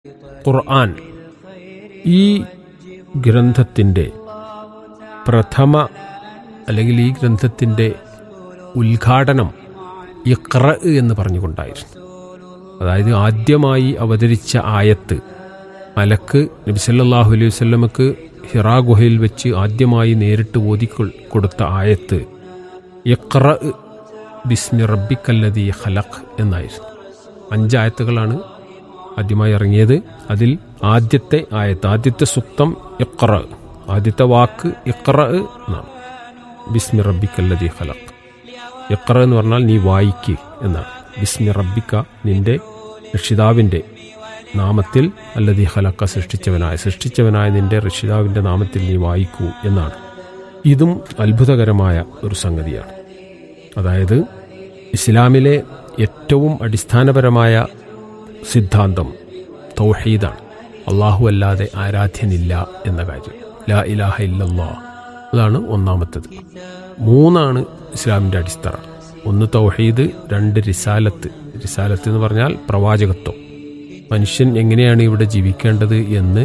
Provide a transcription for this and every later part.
ഖുർആൻ ഈ ഗ്രന്ഥത്തിൻ്റെ പ്രഥമ അല്ലെങ്കിൽ ഈ ഗ്രന്ഥത്തിൻ്റെ ഉദ്ഘാടനം ഇഖ്ര എന്ന് പറഞ്ഞുകൊണ്ടായിരുന്നു അതായത് ആദ്യമായി അവതരിച്ച ആയത്ത് മലക്ക് നബിസല്ലാഹു അലൈഹി വല്ലമക്ക് ഹിറാ ഗുഹയിൽ വെച്ച് ആദ്യമായി നേരിട്ട് ഓതി കൊ- കൊടുത്ത ആയത്ത് ഇഖ്ര ബിസ്മി റബ്ബിക്കല്ലതി ഖലഖ് എന്നായിരുന്നു അഞ്ചായത്തുകളാണ് ആദ്യമായി ഇറങ്ങിയത് അതിൽ ആദ്യത്തെ ആയത്ത് ആദ്യത്തെ സുക്തം ഇഖ്ര ആദ്യത്തെ വാക്ക് ഇഖ്ര എന്നാണ് ബിസ്മി റബ്ബിക്കല്ലതി ഖലഖ് ഇഖ്ര എന്ന് പറഞ്ഞാൽ നീ വായിക്ക് എന്നാണ് ബിസ്മി റബ്ബിക്ക നിന്റെ രക്ഷിതാവിൻ്റെ നാമത്തിൽ അല്ലതി ഖലക്ക സൃഷ്ടിച്ചവനായ സൃഷ്ടിച്ചവനായ നിന്റെ രക്ഷിതാവിൻ്റെ നാമത്തിൽ നീ വായിക്കൂ എന്നാണ് ഇതും അത്ഭുതകരമായ ഒരു സംഗതിയാണ് അതായത് ഇസ്ലാമിലെ ഏറ്റവും അടിസ്ഥാനപരമായ സിദ്ധാന്തം തൗഹീദാണ് അള്ളാഹു അല്ലാതെ ആരാധ്യനില്ല എന്ന കാര്യം ലാ ഇലാഹ ഇല്ലല്ലാ അതാണ് ഒന്നാമത്തത് മൂന്നാണ് ഇസ്ലാമിൻ്റെ അടിത്തറ ഒന്ന് തൗഹീദ് രണ്ട് റിസാലത്ത് റിസാലത്ത് എന്ന് പറഞ്ഞാൽ പ്രവാചകത്വം മനുഷ്യൻ എങ്ങനെയാണ് ഇവിടെ ജീവിക്കേണ്ടത് എന്ന്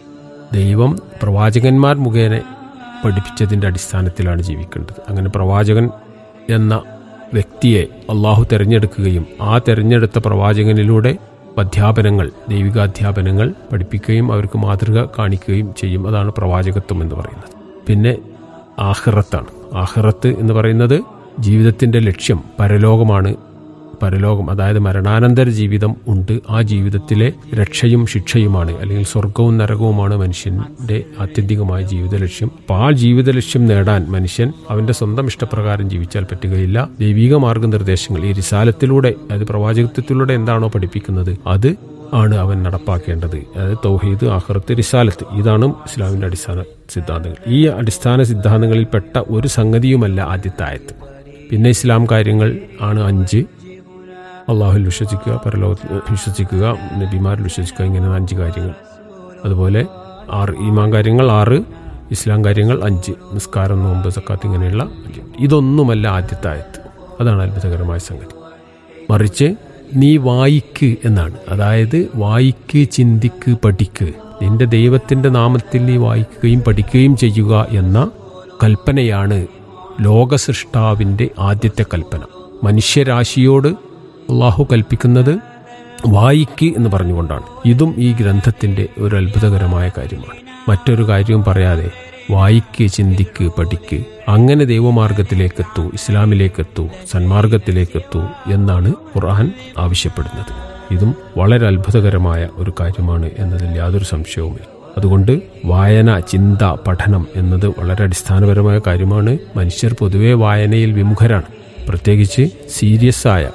ദൈവം പ്രവാചകന്മാർ മുഖേന പഠിപ്പിച്ചതിൻ്റെ അടിസ്ഥാനത്തിലാണ് ജീവിക്കേണ്ടത് അങ്ങനെ പ്രവാചകൻ എന്ന വ്യക്തിയെ അള്ളാഹു തിരഞ്ഞെടുക്കുകയും ആ തിരഞ്ഞെടുത്ത പ്രവാചകനിലൂടെ അധ്യാപനങ്ങൾ ദൈവികാധ്യാപനങ്ങൾ പഠിപ്പിക്കുകയും അവർക്ക് മാതൃക കാണിക്കുകയും ചെയ്യും അതാണ് പ്രവാചകത്വം എന്ന് പറയുന്നത് പിന്നെ ആഹിറത്താണ് ആഹിറത്ത് എന്ന് പറയുന്നത് ജീവിതത്തിൻ്റെ ലക്ഷ്യം പരലോകമാണ് പരലോകം അതായത് മരണാനന്തര ജീവിതം ഉണ്ട് ആ ജീവിതത്തിലെ രക്ഷയും ശിക്ഷയുമാണ് അല്ലെങ്കിൽ സ്വർഗവും നരകവുമാണ് മനുഷ്യന്റെ ആത്യന്തികമായ ജീവിത ലക്ഷ്യം അപ്പോൾ ആ ജീവിത ലക്ഷ്യം നേടാൻ മനുഷ്യൻ അവന്റെ സ്വന്തം ഇഷ്ടപ്രകാരം ജീവിച്ചാൽ പറ്റുകയില്ല ദൈവിക മാർഗനിർദ്ദേശങ്ങൾ ഈ റിസാലത്തിലൂടെ അതായത് പ്രവാചകത്വത്തിലൂടെ എന്താണോ പഠിപ്പിക്കുന്നത് അത് ആണ് അവൻ നടപ്പാക്കേണ്ടത് അതായത് തൗഹീദ് ആഹ്റത്ത് റിസാലത്ത് ഇതാണ് ഇസ്ലാമിന്റെ അടിസ്ഥാന സിദ്ധാന്തങ്ങൾ ഈ അടിസ്ഥാന സിദ്ധാന്തങ്ങളിൽപ്പെട്ട ഒരു സംഗതിയുമല്ല ആദ്യത്തെ ആയത്ത് പിന്നെ ഇസ്ലാം കാര്യങ്ങൾ ആണ് അഞ്ച് അള്ളാഹുൽ വിശ്വസിക്കുക പരലോകത്തിൽ വിശ്വസിക്കുക നബിമാരിൽ വിശ്വസിക്കുക ഇങ്ങനെ അഞ്ച് കാര്യങ്ങൾ അതുപോലെ ആറ് ഈമാൻ കാര്യങ്ങൾ ആറ് ഇസ്ലാം കാര്യങ്ങൾ അഞ്ച് നിസ്കാരം നോമ്പ് സക്കാത്ത് ഇങ്ങനെയുള്ള അഞ്ച് ഇതൊന്നുമല്ല ആദ്യത്തെ ആയത്ത് അതാണ് അത്ഭുതകരമായ സംഗതി മറിച്ച് നീ വായിക്ക് എന്നാണ് അതായത് വായിക്ക് ചിന്തിക്ക് പഠിക്ക് നിന്റെ ദൈവത്തിന്റെ നാമത്തിൽ നീ വായിക്കുകയും പഠിക്കുകയും ചെയ്യുക എന്ന കൽപ്പനയാണ് ലോകസൃഷ്ടാവിന്റെ ആദ്യത്തെ കൽപ്പന മനുഷ്യരാശിയോട് അള്ളാഹു കൽപ്പിക്കുന്നത് വായിക്ക് എന്ന് പറഞ്ഞുകൊണ്ടാണ് ഇതും ഈ ഗ്രന്ഥത്തിന്റെ ഒരു അത്ഭുതകരമായ കാര്യമാണ് മറ്റൊരു കാര്യവും പറയാതെ വായിക്ക് ചിന്തിക്ക് പഠിക്ക് അങ്ങനെ ദൈവമാർഗത്തിലേക്കെത്തൂ ഇസ്ലാമിലേക്കെത്തൂ സന്മാർഗത്തിലേക്കെത്തൂ എന്നാണ് ഖുർആൻ ആവശ്യപ്പെടുന്നത് ഇതും വളരെ അത്ഭുതകരമായ ഒരു കാര്യമാണ് എന്നതിൽ യാതൊരു സംശയവുമില്ല അതുകൊണ്ട് വായന ചിന്ത പഠനം എന്നത് വളരെ അടിസ്ഥാനപരമായ കാര്യമാണ് മനുഷ്യർ പൊതുവെ വായനയിൽ വിമുഖരാണ് പ്രത്യേകിച്ച് സീരിയസ് ആയ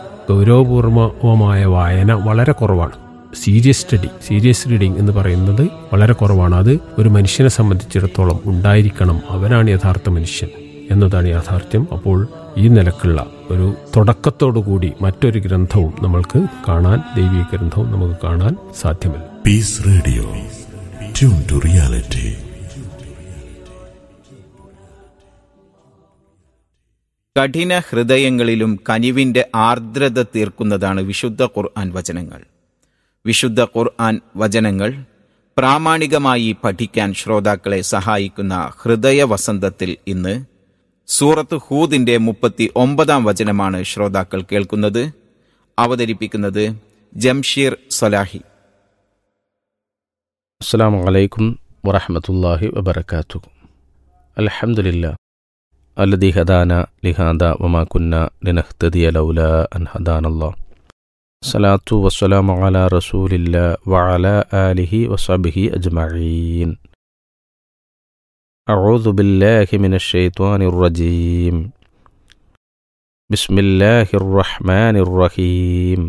ഗൗരവപൂർവമായ വായന വളരെ കുറവാണ് സീരിയസ് സ്റ്റഡി സീരിയസ് റീഡിംഗ് എന്ന് പറയുന്നത് വളരെ കുറവാണ് അത് ഒരു മനുഷ്യനെ സംബന്ധിച്ചിടത്തോളം ഉണ്ടായിരിക്കണം അവനാണ് യഥാർത്ഥ മനുഷ്യൻ എന്നതാണ് യാഥാർത്ഥ്യം അപ്പോൾ ഈ നിലക്കുള്ള ഒരു തുടക്കത്തോടുകൂടി മറ്റൊരു ഗ്രന്ഥവും നമ്മൾക്ക് കാണാൻ ദൈവിക ഗ്രന്ഥവും നമുക്ക് കാണാൻ സാധ്യമല്ല Peace Radio. Tune to reality. കഠിന ഹൃദയങ്ങളിലും കനിവിന്റെ ആർദ്രത തീർക്കുന്നതാണ് വിശുദ്ധ ഖുർആൻ വചനങ്ങൾ വിശുദ്ധ ഖുർആൻ വചനങ്ങൾ പ്രാമാണികമായി പഠിക്കാൻ ശ്രോതാക്കളെ സഹായിക്കുന്ന ഹൃദയ വസന്തത്തിൽ ഇന്ന് സൂറത്ത് ഹൂദിന്റെ മുപ്പത്തി ഒമ്പതാം വചനമാണ് ശ്രോതാക്കൾ കേൾക്കുന്നത് അവതരിപ്പിക്കുന്നത് ജംഷീർ സലാഹി السلام عليكم ورحمة الله وبركاته الحمد لله الذي هدانا لهذا وما كنا لنهتدي لولا أن هدانا الله الصلاة والسلام على رسول الله وعلى آله وصحبه أجمعين أعوذ بالله من الشيطان الرجيم بسم الله الرحمن الرحيم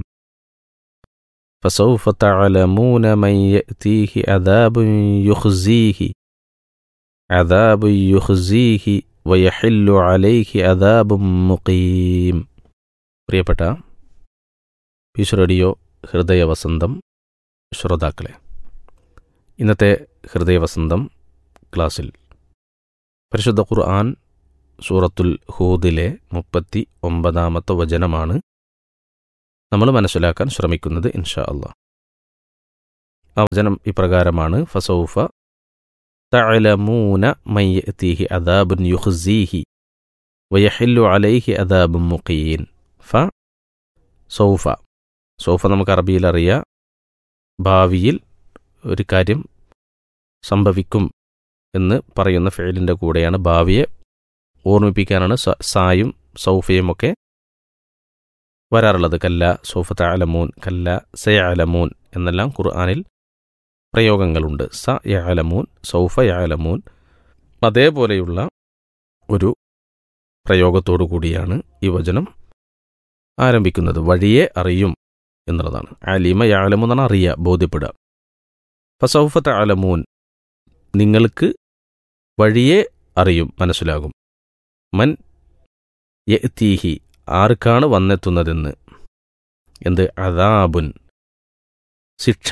فسوف تعلمون من يأتيه عذاب يخزيه عذاب يخزيه ويحل عليه عذاب മുഖീം പ്രിയപ്പെട്ട പീസ് റേഡിയോ ഹൃദയവസന്തം ശ്രോതാക്കളെ ഇന്നത്തെ ഹൃദയവസന്തം ക്ലാസ്സിൽ പരിശുദ്ധ ഖുർആൻ സൂറത്തുൽ ഹൂദിലെ മുപ്പത്തി ഒമ്പതാമത്തെ വചനമാണ് നമ്മൾ മനസ്സിലാക്കാൻ ശ്രമിക്കുന്നത് ഇൻഷാ അള്ളാഹ് ആ വചനം ഇപ്രകാരമാണ് ഫസൗഫ തഅലമൂന മൻ യഅതീഹി അദാബുൻ യുഖ്സീഹി വയഹില്ലു അലൈഹി അദാബുൻ മുഖീൻ ഫ സൗഫ സൗഫ നമുക്ക് അറബിയിൽ അറിയാം ഭാവിയിൽ ഒരു കാര്യം സംഭവിക്കും എന്ന് പറയുന്ന ഫെയിലിൻ്റെ കൂടെയാണ് ഭാവിയെ ഓർമ്മിപ്പിക്കാനാണ് സ- സായും സൗഫയും ഒക്കെ വരാറുള്ളത് കല്ല സൗഫ തഅലമൂൻ കല്ല സയഅലമൂൻ എന്നെല്ലാം ഖുർആനിൽ പ്രയോഗങ്ങളുണ്ട് സ യഅലമൂൻ സൗഫ യഅലമൂൻ അതേപോലെയുള്ള ഒരു പ്രയോഗത്തോടു കൂടിയാണ് ഈ വചനം ആരംഭിക്കുന്നത് വഴിയെ അറിയും എന്നുള്ളതാണ് അലിമ യാലമു എന്നാണ് അറിയുക ബോധ്യപ്പെടുക ഫസൗഫ തഅലമൂൻ നിങ്ങൾക്ക് വഴിയെ അറിയും മനസ്സിലാകും മൻ യഅ്തീഹി ആർക്കാണ് വന്നെത്തുന്നതെന്ന് എന്ത് അദാബുൻ ശിക്ഷ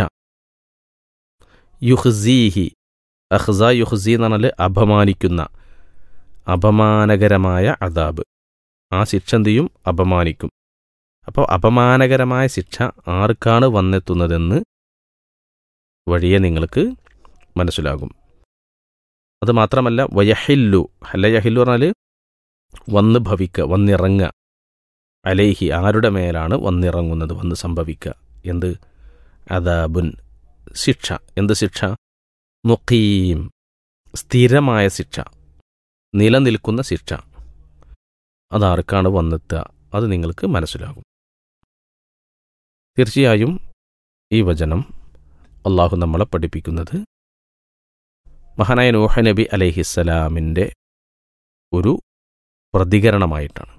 യുഹ്സീഹി അഹ്സ യുഹ്സി എന്ന് പറഞ്ഞാൽ അപമാനിക്കുന്ന അപമാനകരമായ അദാബ് ആ ശിക്ഷ എന്ത് ചെയ്യും അപമാനിക്കും അപ്പോൾ അപമാനകരമായ ശിക്ഷ ആർക്കാണ് വന്നെത്തുന്നതെന്ന് വഴിയെ നിങ്ങൾക്ക് മനസ്സിലാകും അത് മാത്രമല്ല വയഹില്ലു അല്ല യഹില്ലു പറഞ്ഞാൽ വന്ന് ഭവിക്കുക വന്നിറങ്ങുക അലൈഹി ആരുടെ മേലാണ് വന്നിറങ്ങുന്നത് വന്ന് സംഭവിക്കുക എന്ത് അദാബുൻ ശിക്ഷ എന്ത് ശിക്ഷ മുഖീം സ്ഥിരമായ ശിക്ഷ നിലനിൽക്കുന്ന ശിക്ഷ അതാർക്കാണ് വന്നെത്തുക അത് നിങ്ങൾക്ക് മനസ്സിലാകും തീർച്ചയായും ഈ വചനം അള്ളാഹു നമ്മളെ പഠിപ്പിക്കുന്നത് മഹാനായ നൂഹ നബി അലൈഹിസ്സലാമിൻ്റെ ഒരു പ്രതികരണമായിട്ടാണ്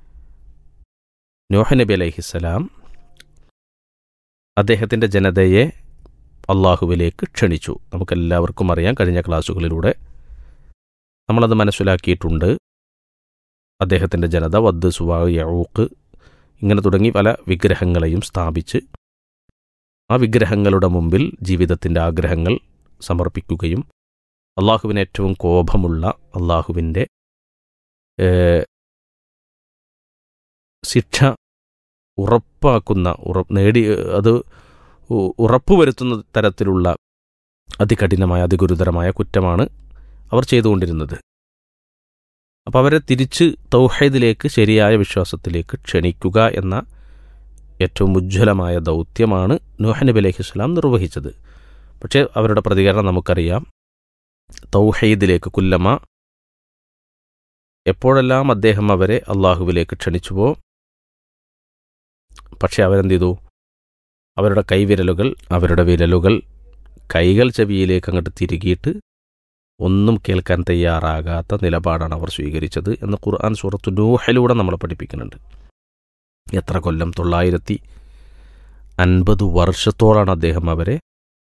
നൂഹ നബി അലൈഹിസ്സലാം അദ്ദേഹത്തിൻ്റെ ജനതയെ അള്ളാഹുവിലേക്ക് ക്ഷണിച്ചു നമുക്കെല്ലാവർക്കും അറിയാം കഴിഞ്ഞ ക്ലാസ്സുകളിലൂടെ നമ്മളത് മനസ്സിലാക്കിയിട്ടുണ്ട് അദ്ദേഹത്തിൻ്റെ ജനത വദ് സുവാ യഊക്ക് ഇങ്ങനെ തുടങ്ങി പല വിഗ്രഹങ്ങളെയും സ്ഥാപിച്ച് ആ വിഗ്രഹങ്ങളുടെ മുമ്പിൽ ജീവിതത്തിൻ്റെ ആഗ്രഹങ്ങൾ സമർപ്പിക്കുകയും അള്ളാഹുവിന് ഏറ്റവും കോപമുള്ള അള്ളാഹുവിൻ്റെ ഏഹ്, ശിക്ഷ ഉറപ്പാക്കുന്ന ഉറ നേടി അത് ഉ- ഉറപ്പുവരുത്തുന്ന തരത്തിലുള്ള അതികഠിനമായ അതിഗുരുതരമായ കുറ്റമാണ് അവർ ചെയ്തുകൊണ്ടിരുന്നത് അപ്പോൾ അവരെ തിരിച്ച് തൗഹീദിലേക്ക് ശരിയായ വിശ്വാസത്തിലേക്ക് ക്ഷണിക്കുക എന്ന ഏറ്റവും ഉജ്ജ്വലമായ ദൗത്യമാണ് നൂഹ നബി അലൈഹി സ്വലാം നിർവഹിച്ചത് പക്ഷേ അവരുടെ പ്രതികരണം നമുക്കറിയാം തൗഹീദിലേക്ക് കുല്ലമ എപ്പോഴെല്ലാം അദ്ദേഹം അവരെ അള്ളാഹുവിലേക്ക് ക്ഷണിച്ചുവോ പക്ഷെ അവരെന്ത് ചെയ്തു അവരുടെ കൈവിരലുകൾ അവരുടെ വിരലുകൾ കൈകൾ ചെവിയിലേക്ക് അങ്ങോട്ട് തിരുകിയിട്ട് ഒന്നും കേൾക്കാൻ തയ്യാറാകാത്ത നിലപാടാണ് അവർ സ്വീകരിച്ചത് എന്ന് ഖുർആൻ സൂറത്തു നൂഹയിലൂടെ നമ്മളെ പഠിപ്പിക്കുന്നുണ്ട് എത്ര കൊല്ലം തൊള്ളായിരത്തി അൻപത് വർഷത്തോളാണ് അദ്ദേഹം അവരെ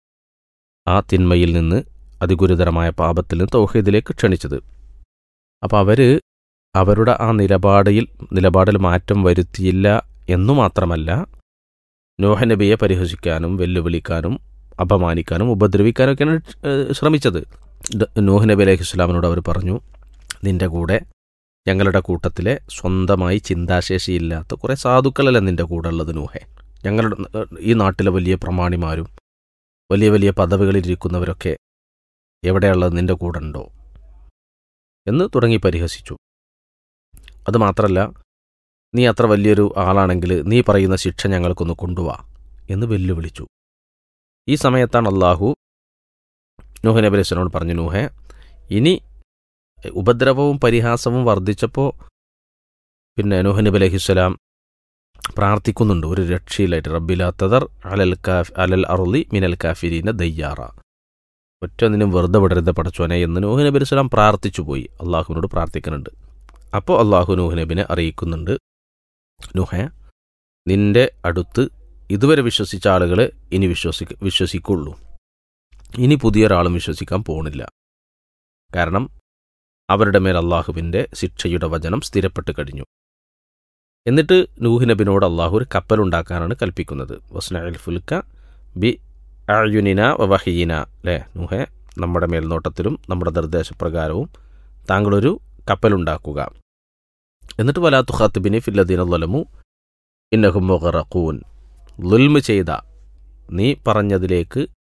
ആ തിന്മയിൽ നിന്ന് അതിഗുരുതരമായ പാപത്തിൽ നിന്ന് തൗഹീദിലേക്ക് ക്ഷണിച്ചത് അപ്പോൾ അവർ അവരുടെ ആ നിലപാടിൽ നിലപാടിൽ മാറ്റം വരുത്തിയില്ല എന്നു മാത്രമല്ല നോഹ നബിയെ പരിഹസിക്കാനും വെല്ലുവിളിക്കാനും അപമാനിക്കാനും ഉപദ്രവിക്കാനും ഒക്കെയാണ് ഏഹ്, ശ്രമിച്ചത് ദ- നൂഹ് നബി അലൈഹി ഇസ്ലാമിനോട് അവർ പറഞ്ഞു നിന്റെ കൂടെ ഞങ്ങളുടെ കൂട്ടത്തിലെ സ്വന്തമായി ചിന്താശേഷിയില്ലാത്ത കുറേ സാധുക്കളല്ല നിന്റെ കൂടെ ഉള്ളത് നൂഹെ ഞങ്ങളുടെ ഏഹ്, ഈ നാട്ടിലെ വലിയ പ്രമാണിമാരും വലിയ വലിയ പദവികളിലിരിക്കുന്നവരൊക്കെ എവിടെയുള്ളത് നിന്റെ കൂടെ ഉണ്ടോ എന്ന് തുടങ്ങി പരിഹസിച്ചു അതുമാത്രമല്ല നീ അത്ര വലിയൊരു ആളാണെങ്കിൽ നീ പറയുന്ന ശിക്ഷ ഞങ്ങൾക്കൊന്ന് കൊണ്ടുവാ എന്ന് വെല്ലുവിളിച്ചു ഈ സമയത്താണ് അള്ളാഹു നൂഹ നബി അലൈഹി സ്വലാമോട് പറഞ്ഞു നൂഹെ ഇനി ഉപദ്രവവും പരിഹാസവും വർദ്ധിച്ചപ്പോൾ പിന്നെ നൂഹ നബി അലൈഹിസ്സലാം പ്രാർത്ഥിക്കുന്നുണ്ട് ഒരു രക്ഷയിലായിട്ട് റബ്ബിലാത്തതർ അലൽ കാഫ് അലൽ അറുളി മിനൽ കാഫിരീന ദയ്യാറ ഒറ്റൊന്നിനും വെറുതെ വിടരുത് പടച്ചോനെ എന്ന് നൂഹ് നബി അലൈഹി സ്വലാം പ്രാർത്ഥിച്ചു പോയി അള്ളാഹുവിനോട് പ്രാർത്ഥിക്കുന്നുണ്ട് അപ്പോൾ അള്ളാഹു നൂഹ് നബിനെ അറിയിക്കുന്നുണ്ട് നൂഹെ നിന്റെ അടുത്ത് ഇതുവരെ വിശ്വസിച്ച ആളുകൾ ഇനി വിശ്വസിക്ക വിശ്വസിക്കുള്ളൂ ഇനി പുതിയൊരാളും വിശ്വസിക്കാൻ പോണില്ല കാരണം അവരുടെ മേൽ അള്ളാഹുവിൻ്റെ ശിക്ഷയുടെ വചനം സ്ഥിരപ്പെട്ട് കഴിഞ്ഞു എന്നിട്ട് നൂഹ് നബിനോട് അള്ളാഹു ഒരു കപ്പലുണ്ടാക്കാനാണ് കൽപ്പിക്കുന്നത് വസ്നഅൽ ഫുൽക്ക ബി അയുനിന വഹീന അല്ലേ നൂഹെ നമ്മുടെ മേൽനോട്ടത്തിലും നമ്മുടെ നിർദ്ദേശപ്രകാരവും താങ്കളൊരു കപ്പലുണ്ടാക്കുക എന്നിട്ട് വലാ തുഖാത്തിബിനി ഫില്ലദീന ലലമു ഇന്നഹും മുഗറഖൂൻ ലുൽമ് ചെയ്ത നീ പറഞ്ഞതിലേക്ക്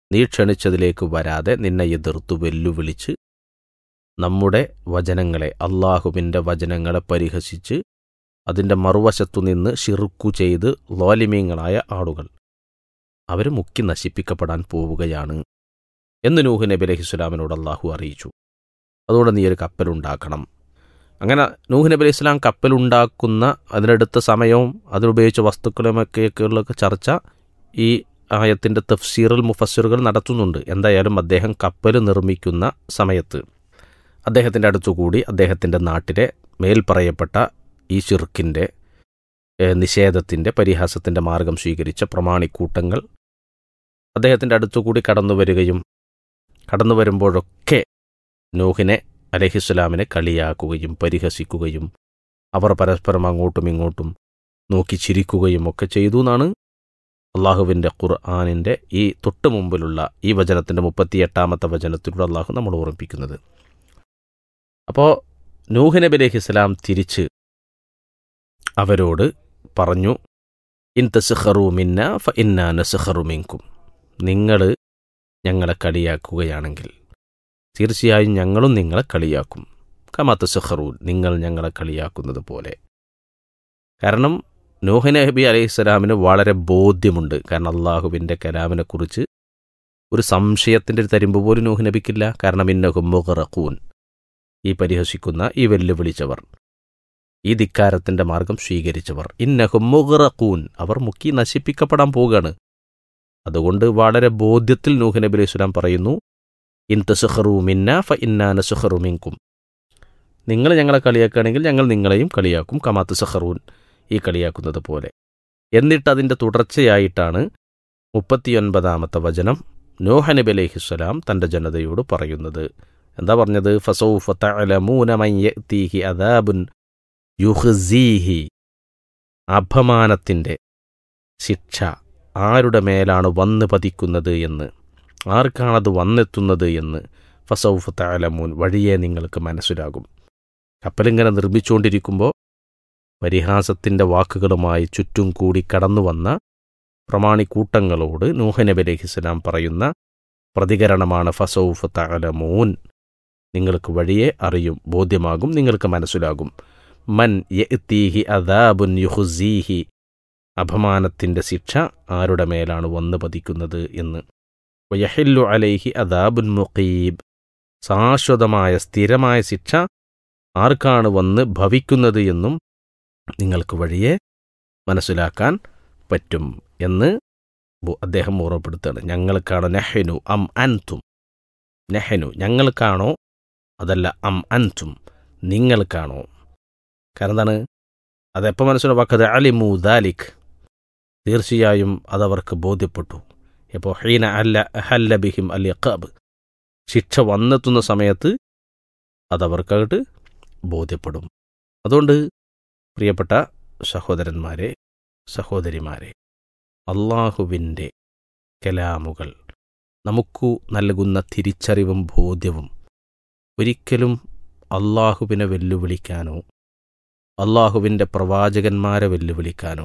നീ ക്ഷണിച്ചതിലേക്ക് വരാതെ നിന്നെ എതിർത്തു വെല്ലുവിളിച്ച് നമ്മുടെ വചനങ്ങളെ അള്ളാഹുവിൻ്റെ വചനങ്ങളെ പരിഹസിച്ച് അതിൻ്റെ മറുവശത്തു നിന്ന് ഷിറുക്കു ചെയ്ത് ലോലിമീങ്ങളായ ആളുകൾ അവർ മുക്കി നശിപ്പിക്കപ്പെടാൻ പോവുകയാണ് എന്ന് നൂഹ് നബി അലഹിസ്ലാമിനോട് അള്ളാഹു അറിയിച്ചു അതുകൊണ്ട് നീ ഒരു കപ്പലുണ്ടാക്കണം അങ്ങനെ നൂഹ് നബി അലൈഹി ഇസ്ലാം കപ്പലുണ്ടാക്കുന്ന അതിനെടുത്ത സമയവും അതിനുപയോഗിച്ച വസ്തുക്കളുമൊക്കെയൊക്കെയുള്ള ചർച്ച ഈ ആയത്തിൻ്റെ തഫ്സീറുൽ മുഫസ്സിറുകൾ നടത്തുന്നുണ്ട് എന്തായാലും അദ്ദേഹം കപ്പൽ നിർമ്മിക്കുന്ന സമയത്ത് അദ്ദേഹത്തിൻ്റെ അടുത്തുകൂടി അദ്ദേഹത്തിൻ്റെ നാട്ടിലെ മേൽ പറയപ്പെട്ട ഈ ഷിർക്കിൻ്റെ നിഷേധത്തിൻ്റെ പരിഹാസത്തിൻ്റെ മാർഗം സ്വീകരിച്ച പ്രമാണിക്കൂട്ടങ്ങൾ അദ്ദേഹത്തിൻ്റെ അടുത്തുകൂടി കടന്നു വരികയും കടന്നു വരുമ്പോഴൊക്കെ നൂഹിനെ അലഹിസ്ലാമിനെ കളിയാക്കുകയും പരിഹസിക്കുകയും അവർ പരസ്പരം അങ്ങോട്ടും ഇങ്ങോട്ടും നോക്കി ചിരിക്കുകയും ഒക്കെ ചെയ്തു എന്നാണ് അള്ളാഹുവിൻ്റെ ഖുർആാനിൻ്റെ ഈ തൊട്ട് മുമ്പിലുള്ള ഈ വചനത്തിൻ്റെ മുപ്പത്തിയെട്ടാമത്തെ വചനത്തിലൂടെ അള്ളാഹു നമ്മൾ ഓർമ്മിപ്പിക്കുന്നത് അപ്പോൾ നൂഹ് നബി അലൈഹി ഇസ്ലാം തിരിച്ച് അവരോട് പറഞ്ഞു ഇൻ തസ്ഹറു മിന്ന ഫ ഇന്നാ നസ്ഹറു മിൻകും നിങ്ങൾ ഞങ്ങളെ കളിയാക്കുകയാണെങ്കിൽ തീർച്ചയായും ഞങ്ങളും നിങ്ങളെ കളിയാക്കും കമാത്ത സുഹറൂൻ നിങ്ങൾ ഞങ്ങളെ കളിയാക്കുന്നത് പോലെ കാരണം നൂഹ് നബി അലൈഹി സ്വലാമിന് വളരെ ബോധ്യമുണ്ട് കാരണം അള്ളാഹുവിൻ്റെ കലാമിനെക്കുറിച്ച് ഒരു സംശയത്തിൻ്റെ ഒരു തരിമ്പ് പോലും നൂഹ് നബിക്കില്ല കാരണം ഇന്നഹും മുഹറഖൂൻ ഈ പരിഹസിക്കുന്ന ഈ വെല്ലുവിളിച്ചവർ ഈ ധിക്കാരത്തിൻ്റെ മാർഗം സ്വീകരിച്ചവർ ഇന്നഹും മുഹറഖൂൻ അവർ മുക്കി നശിപ്പിക്കപ്പെടാൻ പോവുകയാണ് അതുകൊണ്ട് വളരെ ബോധ്യത്തിൽ നൂഹ് നബി അലൈഹി സ്വലാം പറയുന്നു ഇൻ തസുഹറു മിന്ന ഫ ഇന്നാ നസുഹറു മിൻകും നിങ്ങൾ ഞങ്ങളെ കളിയാക്കുകയാണെങ്കിൽ ഞങ്ങൾ നിങ്ങളെയും കളിയാക്കും കമാത്ത് സഹറൂൻ ഈ കളിയാക്കുന്നത് പോലെ എന്നിട്ട് അതിൻ്റെ തുടർച്ചയായിട്ടാണ് മുപ്പത്തിയൊൻപതാമത്തെ വചനം നോഹ നബി അലൈഹിസ്സലാം തൻ്റെ ജനതയോട് പറയുന്നത് എന്താ പറഞ്ഞത് ഫസൗഫ തഅലമൂന മൻ യഅ്തീഹി അദാബുൻ യുഹ്സീഹി അപമാനത്തിൻ്റെ ശിക്ഷ ആരുടെ മേലാണ് വന്ന് പതിക്കുന്നത് എന്ന് ആർക്കാണത് വന്നെത്തുന്നത് എന്ന് ഫസൗഫ് താലമൂൻ വഴിയെ നിങ്ങൾക്ക് മനസ്സിലാകും കപ്പലിങ്ങനെ നിർമ്മിച്ചുകൊണ്ടിരിക്കുമ്പോൾ പരിഹാസത്തിൻ്റെ വാക്കുകളുമായി ചുറ്റും കൂടി കടന്നു വന്ന പ്രമാണിക്കൂട്ടങ്ങളോട് നൂഹനബി അലഹിസ്ലാം പറയുന്ന പ്രതികരണമാണ് ഫസൗഫ് താലമൂൻ നിങ്ങൾക്ക് വഴിയെ അറിയും ബോധ്യമാകും നിങ്ങൾക്ക് മനസ്സിലാകും മൻ യഅ്തീഹി അദാബുൻ യുഹുസീഹി അപമാനത്തിൻ്റെ ശിക്ഷ ആരുടെ മേലാണ് വന്നു പതിക്കുന്നത് എന്ന് വയഹില്ലു അലൈഹി അദാബുൻ മുഖീബ് ശാശ്വതമായ സ്ഥിരമായ ശിക്ഷ ആർക്കാണ് വന്ന് ഭവിക്കുന്നത് എന്നും നിങ്ങൾക്ക് വഴിയെ മനസ്സിലാക്കാൻ പറ്റും എന്ന് അദ്ദേഹം ഓർമ്മപ്പെടുത്തുകയാണ് ഞങ്ങൾക്കാണോ നെഹനു അം അൻതും നെഹനു ഞങ്ങൾക്കാണോ അതല്ല അം അൻതും നിങ്ങൾക്കാണോ കാരണം എന്താണ് അതെപ്പോൾ മനസ്സിലാക്കത് അലിമു ദാലിഖ് തീർച്ചയായും അതവർക്ക് ബോധ്യപ്പെട്ടു ഇപ്പോൾ ഹീന അല്ല ഹല്ല ബിഹിം അൽ യക്കാബ് ശിക്ഷ വന്നെത്തുന്ന സമയത്ത് അതവർക്കങ്ങോട്ട് ബോധ്യപ്പെടും അതുകൊണ്ട് പ്രിയപ്പെട്ട സഹോദരന്മാരെ സഹോദരിമാരെ അള്ളാഹുവിൻ്റെ കലാമുകൾ നമുക്കു നൽകുന്ന തിരിച്ചറിവും ബോധ്യവും ഒരിക്കലും അള്ളാഹുവിനെ വെല്ലുവിളിക്കാനോ അള്ളാഹുവിൻ്റെ പ്രവാചകന്മാരെ വെല്ലുവിളിക്കാനോ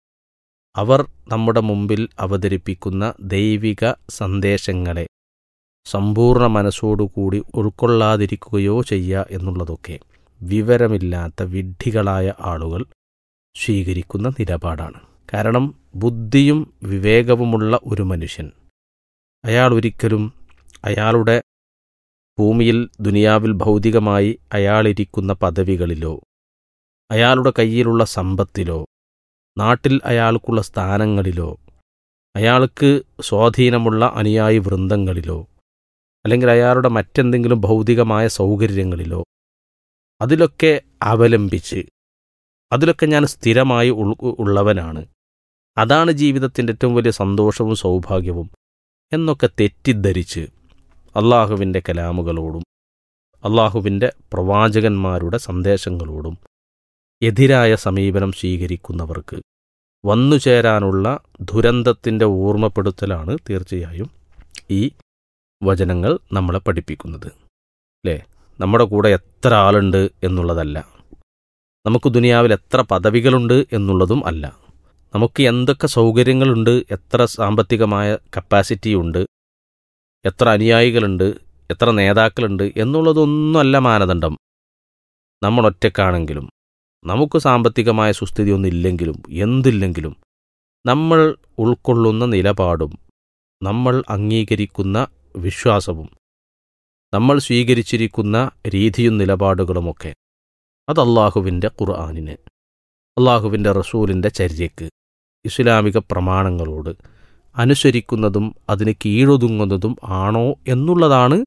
അവർ നമ്മുടെ മുമ്പിൽ അവതരിപ്പിക്കുന്ന ദൈവിക സന്ദേശങ്ങളെ സമ്പൂർണ്ണ മനസ്സോടുകൂടി ഉൾക്കൊള്ളാതിരിക്കുകയോ ചെയ്യുക എന്നുള്ളതൊക്കെ വിവരമില്ലാത്ത വിഡ്ഢികളായ ആളുകൾ സ്വീകരിക്കുന്ന നിലപാടാണ് കാരണം ബുദ്ധിയും വിവേകവുമുള്ള ഒരു മനുഷ്യൻ അയാൾ ഒരിക്കലും അയാളുടെ ഭൂമിയിൽ ദുനിയാവിൽ ഭൗതികമായി അയാളിരിക്കുന്ന പദവികളിലോ അയാളുടെ കയ്യിലുള്ള സമ്പത്തിലോ നാട്ടിൽ അയാൾക്കുള്ള സ്ഥാനങ്ങളിലോ അയാൾക്ക് സ്വാധീനമുള്ള അനുയായി വൃന്ദങ്ങളിലോ അല്ലെങ്കിൽ അയാളുടെ മറ്റെന്തെങ്കിലും ഭൗതികമായ സൗകര്യങ്ങളിലോ അതിലൊക്കെ അവലംബിച്ച് അതിലൊക്കെ ഞാൻ സ്ഥിരമായി ഉള്ളവനാണ് അതാണ് ജീവിതത്തിൻ്റെ ഏറ്റവും വലിയ സന്തോഷവും സൗഭാഗ്യവും എന്നൊക്കെ തെറ്റിദ്ധരിച്ച് അള്ളാഹുവിൻ്റെ കലാമുകളോടും അള്ളാഹുവിൻ്റെ പ്രവാചകന്മാരുടെ സന്ദേശങ്ങളോടും എതിരായ സമീപനം സ്വീകരിക്കുന്നവർക്ക് വന്നുചേരാനുള്ള ദുരന്തത്തിൻ്റെ ഓർമ്മപ്പെടുത്തലാണ് തീർച്ചയായും ഈ വചനങ്ങൾ നമ്മളെ പഠിപ്പിക്കുന്നത് അല്ലേ നമ്മുടെ കൂടെ എത്ര ആളുണ്ട് എന്നുള്ളതല്ല നമുക്ക് ദുനിയാവിൽ എത്ര പദവികളുണ്ട് എന്നുള്ളതും അല്ല നമുക്ക് എന്തൊക്കെ സൗകര്യങ്ങളുണ്ട് എത്ര സാമ്പത്തികമായ കപ്പാസിറ്റി ഉണ്ട് എത്ര അനുയായികളുണ്ട് എത്ര നേതാക്കളുണ്ട് എന്നുള്ളതൊന്നുമല്ല മാനദണ്ഡം നമ്മൾ ഒറ്റക്കാണെങ്കിലും നമുക്ക് സാമ്പത്തികമായ സുസ്ഥിതിയൊന്നും ഇല്ലെങ്കിലും എന്തില്ലെങ്കിലും നമ്മൾ ഉൾക്കൊള്ളുന്ന നിലപാടും നമ്മൾ അംഗീകരിക്കുന്ന വിശ്വാസവും നമ്മൾ സ്വീകരിച്ചിരിക്കുന്ന രീതിയും നിലപാടുകളുമൊക്കെ അത് അള്ളാഹുവിൻ്റെ ഖുർആാനിന് അള്ളാഹുവിൻ്റെ റസൂലിൻ്റെ ചര്യക്ക് ഇസ്ലാമിക പ്രമാണങ്ങളോട് അനുസരിക്കുന്നതും അതിന് കീഴൊതുങ്ങുന്നതും ആണോ എന്നുള്ളതാണ്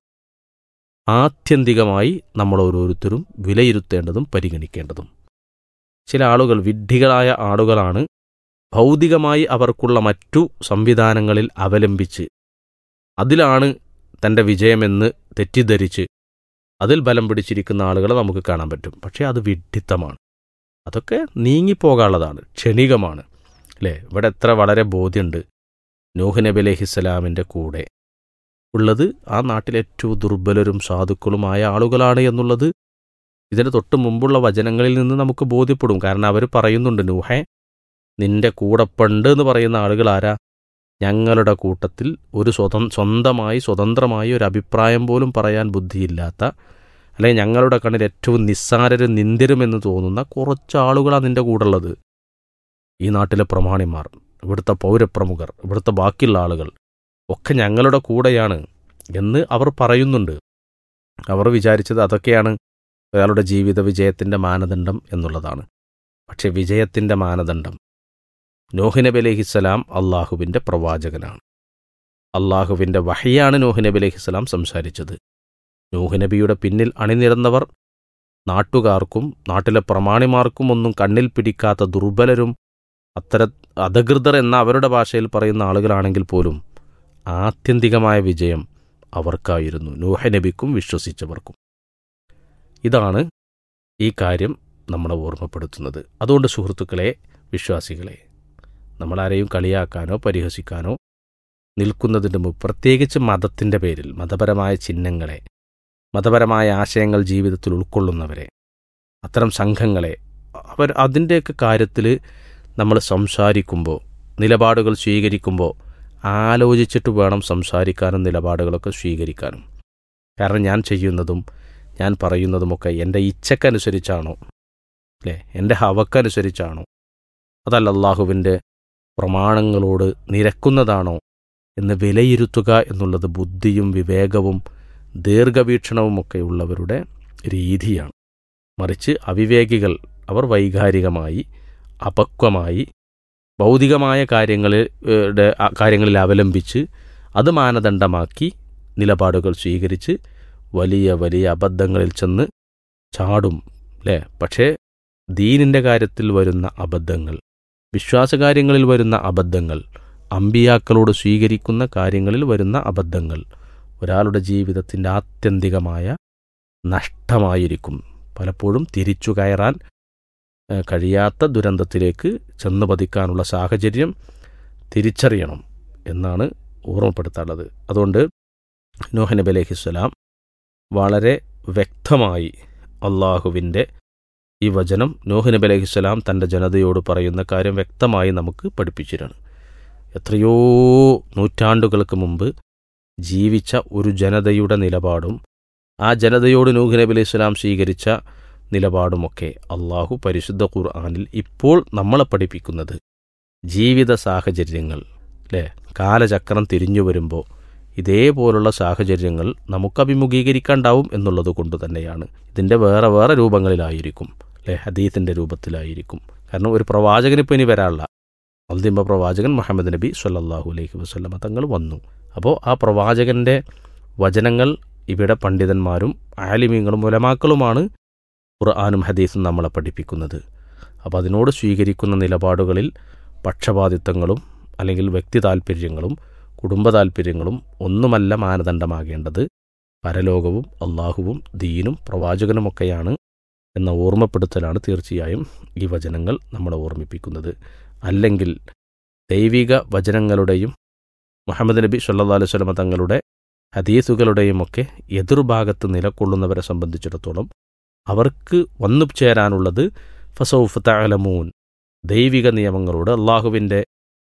ആത്യന്തികമായി നമ്മൾ ഓരോരുത്തരും വിലയിരുത്തേണ്ടതും പരിഗണിക്കേണ്ടതും ചില ആളുകൾ വിഡ്ഢികളായ ആളുകളാണ് ഭൗതികമായി അവർക്കുള്ള മറ്റു സംവിധാനങ്ങളിൽ അവലംബിച്ച് അതിലാണ് തൻ്റെ വിജയമെന്ന് തെറ്റിദ്ധരിച്ച് അതിൽ ബലം പിടിച്ചിരിക്കുന്ന ആളുകളെ നമുക്ക് കാണാൻ പറ്റും പക്ഷേ അത് വിഡ്ഢിത്തമാണ് അതൊക്കെ നീങ്ങിപ്പോകാനുള്ളതാണ് ക്ഷണികമാണ് അല്ലേ ഇവിടെ എത്ര വളരെ ബോധ്യമുണ്ട് നൂഹ് നബി അലഹിസ്സലാമിൻ്റെ കൂടെ ഉള്ളത് ആ നാട്ടിലെ ഏറ്റവും ദുർബലരും സാധുക്കളുമായ ആളുകളാണ് എന്നുള്ളത് ഇതിന് തൊട്ട് മുമ്പുള്ള വചനങ്ങളിൽ നിന്ന് നമുക്ക് ബോധ്യപ്പെടും കാരണം അവർ പറയുന്നുണ്ട് നൂഹെ നിന്റെ കൂടപ്പണ്ട് എന്ന് പറയുന്ന ആളുകൾ ആരാ ഞങ്ങളുടെ കൂട്ടത്തിൽ ഒരു സ്വതം സ്വന്തമായി സ്വതന്ത്രമായി ഒരു അഭിപ്രായം പോലും പറയാൻ ബുദ്ധിയില്ലാത്ത അല്ലെങ്കിൽ ഞങ്ങളുടെ കണ്ണിൽ ഏറ്റവും നിസ്സാരരും നിന്ദ്യരും എന്ന് തോന്നുന്ന കുറച്ച് ആളുകളാണ് നിന്റെ കൂടെയുള്ളത് ഈ നാട്ടിലെ പ്രമാണിമാർ ഇവിടുത്തെ പൗരപ്രമുഖർ ഇവിടുത്തെ ബാക്കിയുള്ള ആളുകൾ ഒക്കെ ഞങ്ങളുടെ കൂടെയാണ് എന്ന് അവർ പറയുന്നുണ്ട് അവർ വിചാരിച്ചത് അതൊക്കെയാണ് ഒരാളുടെ ജീവിത വിജയത്തിൻ്റെ മാനദണ്ഡം എന്നുള്ളതാണ് പക്ഷെ വിജയത്തിൻ്റെ മാനദണ്ഡം നോഹ് നബി അലഹിസ്സലാം അള്ളാഹുവിൻ്റെ പ്രവാചകനാണ് അള്ളാഹുവിൻ്റെ വഹയാണ് നോഹ് നബി അലഹിസ്സലാം സംസാരിച്ചത് നോഹ് നബിയുടെ പിന്നിൽ അണിനിരന്നവർ നാട്ടുകാർക്കും നാട്ടിലെ പ്രമാണിമാർക്കും ഒന്നും കണ്ണിൽ പിടിക്കാത്ത ദുർബലരും അത്തര അധകൃതർ എന്ന അവരുടെ ഭാഷയിൽ പറയുന്ന ആളുകളാണെങ്കിൽ പോലും ആത്യന്തികമായ വിജയം അവർക്കായിരുന്നു നൂഹ നബിക്കും വിശ്വസിച്ചവർക്കും ഇതാണ് ഈ കാര്യം നമ്മളെ ഓർമ്മപ്പെടുത്തുന്നത് അതുകൊണ്ട് സുഹൃത്തുക്കളെ വിശ്വാസികളെ നമ്മളാരെയും കളിയാക്കാനോ പരിഹസിക്കാനോ നിൽക്കുന്നതിന് മുമ്പ് പ്രത്യേകിച്ച് മതത്തിൻ്റെ പേരിൽ മതപരമായ ചിഹ്നങ്ങളെ മതപരമായ ആശയങ്ങൾ ജീവിതത്തിൽ ഉൾക്കൊള്ളുന്നവരെ അത്തരം സംഘങ്ങളെ അവർ അതിൻ്റെയൊക്കെ കാര്യത്തിൽ നമ്മൾ സംസാരിക്കുമ്പോൾ നിലപാടുകൾ സ്വീകരിക്കുമ്പോൾ ആലോചിച്ചിട്ട് വേണം സംസാരിക്കാനും നിലപാടുകളൊക്കെ സ്വീകരിക്കാനും കാരണം ഞാൻ ചെയ്യുന്നതും ഞാൻ പറയുന്നതുമൊക്കെ എൻ്റെ ഇച്ഛക്കനുസരിച്ചാണോ അല്ലേ എൻ്റെ ഹവക്കനുസരിച്ചാണോ അതല്ല അള്ളാഹുവിൻ്റെ പ്രമാണങ്ങളോട് നിരക്കുന്നതാണോ എന്ന് വിലയിരുത്തുക എന്നുള്ളത് ബുദ്ധിയും വിവേകവും ദീർഘവീക്ഷണവുമൊക്കെ ഉള്ളവരുടെ രീതിയാണ് മറിച്ച് അവിവേകികൾ അവർ വൈകാരികമായി അപക്വമായി ഭൗതികമായ കാര്യങ്ങളിൽ കാര്യങ്ങളിൽ അവലംബിച്ച് അത് മാനദണ്ഡമാക്കി നിലപാടുകൾ സ്വീകരിച്ച് വലിയ വലിയ അബദ്ധങ്ങളിൽ ചെന്ന് ചാടും അല്ലേ പക്ഷേ ദീനിൻ്റെ കാര്യത്തിൽ വരുന്ന അബദ്ധങ്ങൾ വിശ്വാസകാര്യങ്ങളിൽ വരുന്ന അബദ്ധങ്ങൾ അമ്പിയാക്കളോട് സ്വീകരിക്കുന്ന കാര്യങ്ങളിൽ വരുന്ന അബദ്ധങ്ങൾ ഒരാളുടെ ജീവിതത്തിൻ്റെ ആത്യന്തികമായ നഷ്ടമായിരിക്കും പലപ്പോഴും തിരിച്ചു കയറാൻ കഴിയാത്ത ദുരന്തത്തിലേക്ക് ചെന്നു പതിക്കാനുള്ള സാഹചര്യം തിരിച്ചറിയണം എന്നാണ് ഓർമ്മപ്പെടുത്താനുള്ളത് അതുകൊണ്ട് നോഹ നബി അലഹിസ്സലാം വളരെ വ്യക്തമായി അള്ളാഹുവിൻ്റെ ഈ വചനം നോഹ് നബി അലഹിസ്സലാം തൻ്റെ ജനതയോട് പറയുന്ന കാര്യം വ്യക്തമായി നമുക്ക് പഠിപ്പിച്ചിട്ടാണ് എത്രയോ നൂറ്റാണ്ടുകൾക്ക് മുമ്പ് ജീവിച്ച ഒരു ജനതയുടെ നിലപാടും ആ ജനതയോട് നൂഹ് നബി അലൈഹി സ്വലാം സ്വീകരിച്ച നിലപാടുമൊക്കെ അള്ളാഹു പരിശുദ്ധ ഖുർആാനിൽ ഇപ്പോൾ നമ്മളെ പഠിപ്പിക്കുന്നത് ജീവിത സാഹചര്യങ്ങൾ അല്ലേ കാലചക്രം തിരിഞ്ഞു വരുമ്പോൾ ഇതേപോലുള്ള സാഹചര്യങ്ങൾ നമുക്ക് അഭിമുഖീകരിക്കാണ്ടാവും എന്നുള്ളത് കൊണ്ട് തന്നെയാണ് ഇതിൻ്റെ വേറെ വേറെ രൂപങ്ങളിലായിരിക്കും അല്ലേ ഹദീത്തിൻ്റെ രൂപത്തിലായിരിക്കും കാരണം ഒരു പ്രവാചകന് ഇപ്പോൾ ഇനി വരാനുള്ള അന്തിമ പ്രവാചകൻ മുഹമ്മദ് നബി സല്ലാഹു അലൈഹി വസ്ലമ തങ്ങൾ വന്നു അപ്പോൾ ആ പ്രവാചകൻ്റെ വചനങ്ങൾ ഇവിടെ പണ്ഡിതന്മാരും ആലിമീങ്ങളും ഉലമാക്കളുമാണ് ഖുർആാനും ഹദീസും നമ്മളെ പഠിപ്പിക്കുന്നത് അപ്പോൾ അതിനോട് സ്വീകരിക്കുന്ന നിലപാടുകളിൽ പക്ഷപാതിത്വങ്ങളും അല്ലെങ്കിൽ വ്യക്തി താൽപ്പര്യങ്ങളും കുടുംബ താൽപ്പര്യങ്ങളും ഒന്നുമല്ല മാനദണ്ഡമാകേണ്ടത് പരലോകവും അള്ളാഹുവും ദീനും പ്രവാചകനുമൊക്കെയാണ് എന്ന ഓർമ്മപ്പെടുത്തലാണ് തീർച്ചയായും ഈ വചനങ്ങൾ നമ്മളെ ഓർമ്മിപ്പിക്കുന്നത് അല്ലെങ്കിൽ ദൈവിക വചനങ്ങളുടെയും മുഹമ്മദ് നബി സല്ലാ അലൈഹി സ്വലമ തങ്ങളുടെ ഹദീസുകളുടെയും ഒക്കെ എതിർഭാഗത്ത് നിലകൊള്ളുന്നവരെ സംബന്ധിച്ചിടത്തോളം അവർക്ക് വന്നു ചേരാനുള്ളത് ഫസൗഫ് തലമൂൻ ദൈവിക നിയമങ്ങളോട് അള്ളാഹുവിൻ്റെ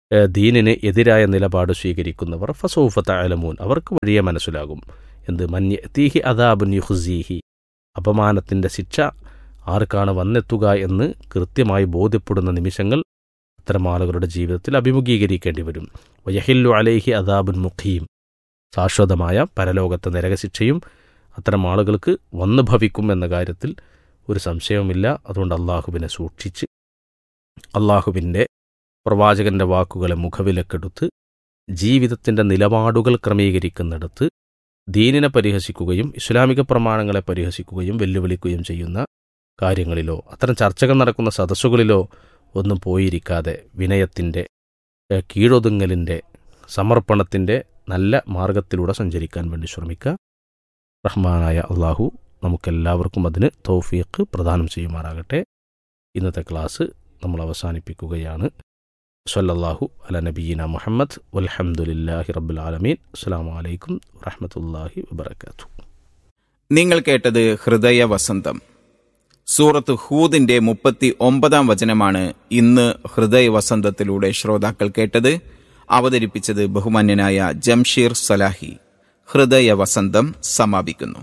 ഏഹ്, ദീനിന് എതിരായ നിലപാട് സ്വീകരിക്കുന്നവർ ഫസൂഫത്ത അലമൂൻ അവർക്ക് വഴിയെ മനസ്സിലാകും എന്ത് മന്യ തീഹി അദാബുൻ യുഹ്സീഹി അപമാനത്തിൻ്റെ ശിക്ഷ ആർക്കാണ് വന്നെത്തുക എന്ന് കൃത്യമായി ബോധ്യപ്പെടുന്ന നിമിഷങ്ങൾ അത്തരം ആളുകളുടെ ജീവിതത്തിൽ അഭിമുഖീകരിക്കേണ്ടി വരും വയഹില്ലു അലൈഹി അദാബുൻ മുഖീം ശാശ്വതമായ പരലോകത്തെ നരകശിക്ഷയും അത്തരം ആളുകൾക്ക് വന്നു ഭവിക്കും എന്ന കാര്യത്തിൽ ഒരു സംശയവുമില്ല അതുകൊണ്ട് അള്ളാഹുവിനെ സൂക്ഷിച്ച് അള്ളാഹുവിൻ്റെ പ്രവാചകന്റെ വാക്കുകളെ മുഖവിലക്കെടുത്ത് ജീവിതത്തിൻ്റെ നിലപാടുകൾ ക്രമീകരിക്കുന്നിടത്ത് ദീനിനെ പരിഹസിക്കുകയും ഇസ്ലാമിക പ്രമാണങ്ങളെ പരിഹസിക്കുകയും വെല്ലുവിളിക്കുകയും ചെയ്യുന്ന കാര്യങ്ങളിലോ അത്തരം ചർച്ചകൾ നടക്കുന്ന സദസ്സുകളിലോ ഒന്നും പോയിരിക്കാതെ വിനയത്തിൻ്റെ ഏഹ്, കീഴൊതുങ്ങലിൻ്റെ സമർപ്പണത്തിൻ്റെ നല്ല മാർഗത്തിലൂടെ സഞ്ചരിക്കാൻ വേണ്ടി ശ്രമിക്കുക റഹ്മാനായ അള്ളാഹു നമുക്കെല്ലാവർക്കും അതിന് തൗഫീഖ് പ്രദാനം ചെയ്യുമാറാകട്ടെ ഇന്നത്തെ ക്ലാസ് നമ്മൾ അവസാനിപ്പിക്കുകയാണ് സല്ലല്ലാഹു അല നബീന മുഹമ്മദ് വൽഹംദുലില്ലാഹി റബ്ബുൽ ആലമീൻ അസ്സലാമു അലൈക്കും വറഹ്മത്തുള്ളാഹി വബറകാതുഹു നിങ്ങൾ കേട്ടത് ഹൃദയ വസന്തം സൂറത്ത് ഹൂദിന്റെ മുപ്പത്തി ഒമ്പതാം വചനമാണ് ഇന്ന് ഹൃദയ വസന്തത്തിലൂടെ ശ്രോതാക്കൾ കേട്ടത് അവതരിപ്പിച്ചത് ബഹുമാന്യനായ ജംഷീർ സലാഹി ഹൃദയ വസന്തം സമാപിക്കുന്നു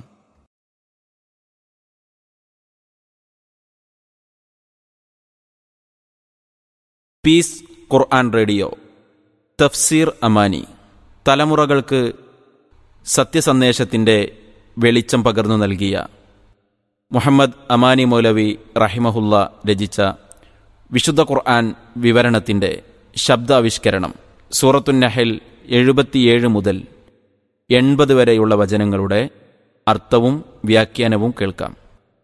പീസ് ഖുർആൻ റേഡിയോ തഫ്സീർ അമാനി തലമുറകൾക്ക് സത്യസന്ദേശത്തിൻ്റെ വെളിച്ചം പകർന്നു നൽകിയ മുഹമ്മദ് അമാനി മൗലവി റഹിമഹുല്ല രചിച്ച വിശുദ്ധ ഖുർആൻ വിവരണത്തിൻ്റെ ശബ്ദാവിഷ്കരണം സൂറത്തുന്നഹൽ എഴുപത്തിയേഴ് മുതൽ എൺപത് വരെയുള്ള വചനങ്ങളുടെ അർത്ഥവും വ്യാഖ്യാനവും കേൾക്കാം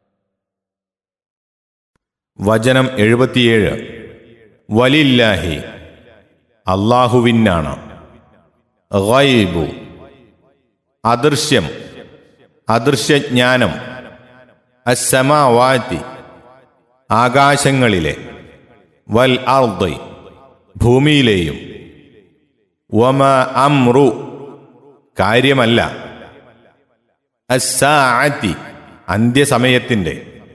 വചനം എഴുപത്തിയേഴ് വലില്ലാഹി അള്ളാഹുവിനാണ് ഗൈബു അദൃശ്യം അദൃശ്യജ്ഞാനം അസമാവാത്തി ആകാശങ്ങളിലെ വൽ അർദ് ഭൂമിയിലെയും വമ അമ്രു കാര്യമല്ല അസാഅത്തി അന്ത്യസമയത്തിൻ്റെ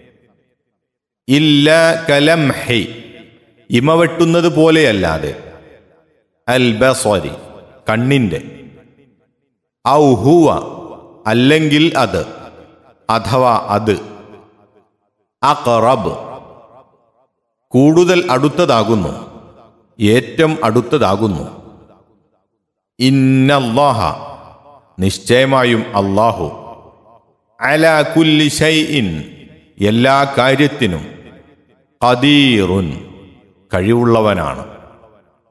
ഇല്ല കലംഹി ഇമ വെട്ടുന്നത് പോലെയല്ലാതെ അൽ ബസ്വരി കണ്ണിന്റെ ഔ ഹുവ അല്ലെങ്കിൽ അത് അഥവാ അത് അഖറബ് കൂടുതൽ അടുത്തതാകുന്നു ഏറ്റവും അടുത്തതാകുന്നു ഇന്നല്ലാഹ നിശ്ചയമായും അല്ലാഹു അല കുല്ലി ഷൈഇൻ എല്ലാ കാര്യത്തിനും ഖദീറുൻ കഴിവുള്ളവനാണ്